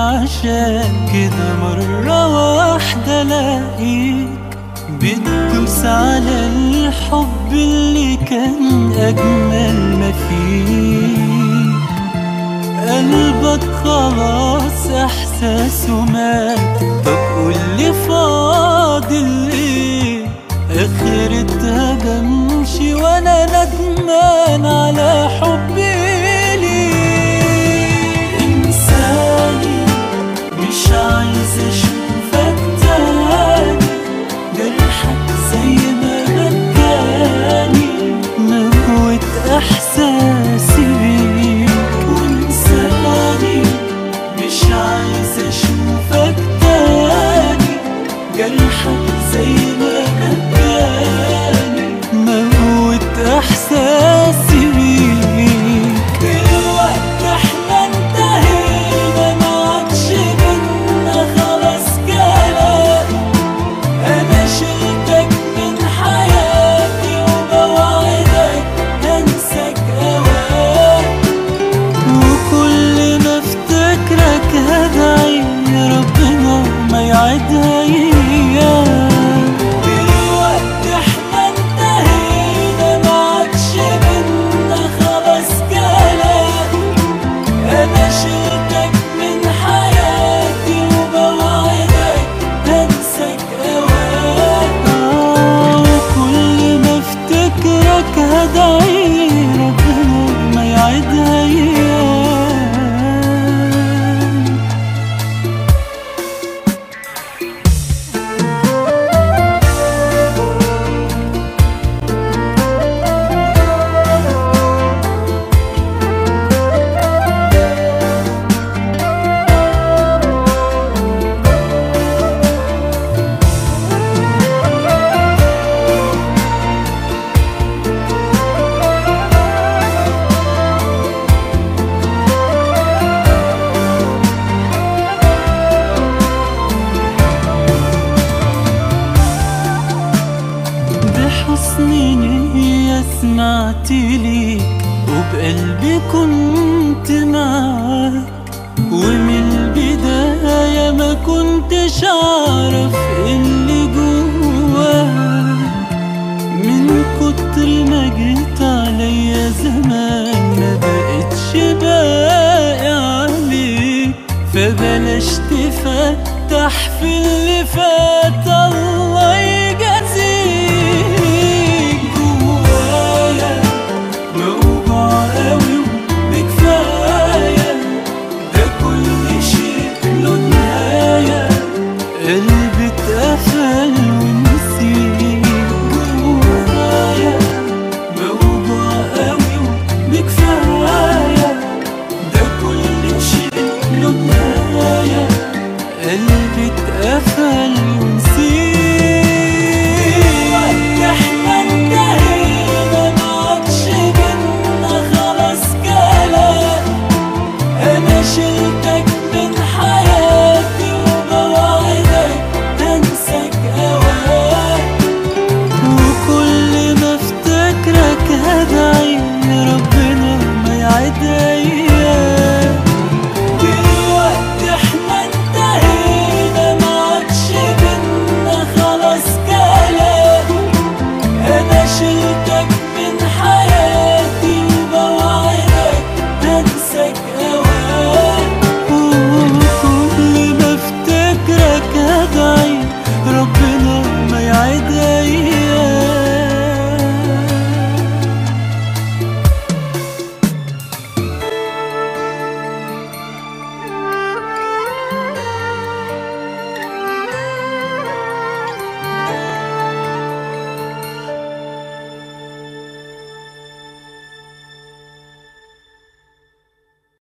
عشان كده مرة واحدة الاقيك بتدوس على الحب اللي كان أجمل ما فيك قلبك خلاص إحساسه مات طب قولي فاضل إيه آخرتها بمشي وأنا ندمان على حبي ليك إنساني مش عايز أشوفك تاني جرحك زي ما مكاني موت احساسي بيك وانساني مش عايز اشوفك تاني جرحك زي ما مكاني موت احساسي بيك دلوقتي احنا انتهينا ما عادش بينا خلاص كلام انا شلتك من حياتي وبوعدك هنساك اوقات وكل ما افتكرك هدعي ربنا ما يعيدها ايام دلوقتي احنا انتهينا ما عادش بينا خلاص كلام انا شلتك من حياتي وبوعدك هنساك اوقات كل ما افتكرك هدعي ربنا ما يعيدها ايام بحسن نية سمعت ليك وبقلبي كنت معاك ومن البداية ما كنتش أعرف اللي جواك من كتر ما جيت عليا زمان ما بقتش باقي عليك فبلاش تفتح في اللي فات الله